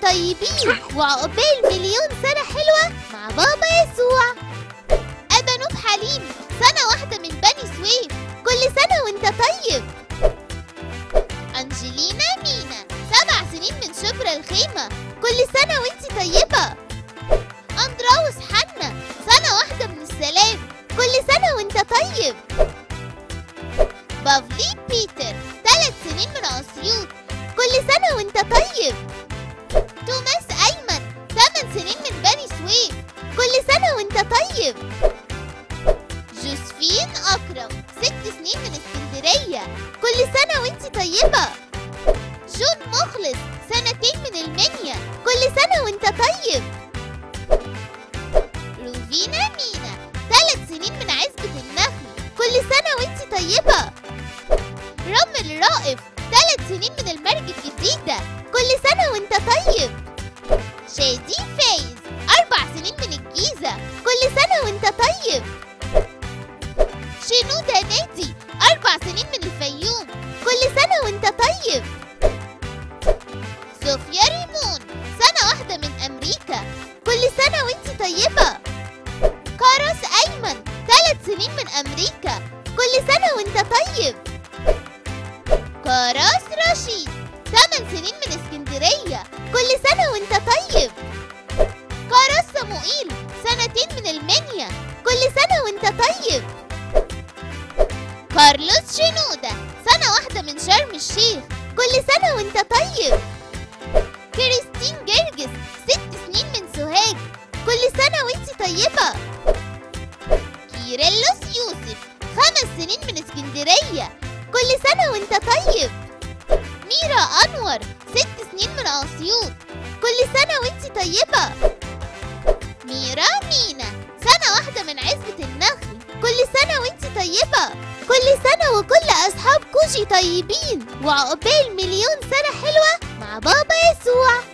طيبين وعقبال مليون سنة حلوة مع بابا يسوع أبا نوح حليم سنة واحدة من بني سويف كل سنة وانت طيب أنجلينا مينا سبع سنين من شبرا الخيمة كل سنة وانت طيبة أندراوس حنا سنة واحدة من السلام كل سنة وانت طيب بافلي بيتر ثلاث سنين من أسيوط كل سنة وانت طيب توماس أيمن ثمان سنين من بني سويف كل سنة وانت طيب جوزفين أكرم ست سنين من اسكندرية كل سنة وانت طيبة جون مخلص سنتين من المنيا كل سنة وانت طيب روفينا مينا ثلاث سنين من عزبة النخل كل سنة وانت طيبة رمل رائف ثلاث سنين من المرج الجديدة كل سنة وانت طيب شادي فايز أربع سنين من الجيزة كل سنة وانت طيب شنودة نادي أربع سنين من الفيوم كل سنة وانت طيب صوفيا ريمون سنة واحدة من أمريكا كل سنة وانت طيبة كاروس أيمن ثلاث سنين من أمريكا كل سنة وانت طيب كاراس رشيد ثمان سنين من اسكندرية كل سنة وانت طيب كاراس صموئيل سنتين من المنيا كل سنة وانت طيب كارلوس شنودة سنة واحدة من شرم الشيخ كل سنة وانت طيب كريستين جرجس ست سنين من سوهاج كل سنة وانت طيبة كيرلس يوسف خمس سنين من اسكندرية كل سنة وانت طيب ميرا أنور ست سنين من أسيوط كل سنة وانت طيبة ميرا مينا سنة واحدة من عزبة النخل كل سنة وانت طيبة كل سنة وكل أصحاب كوشي طيبين وعقبال مليون سنة حلوة مع بابا يسوع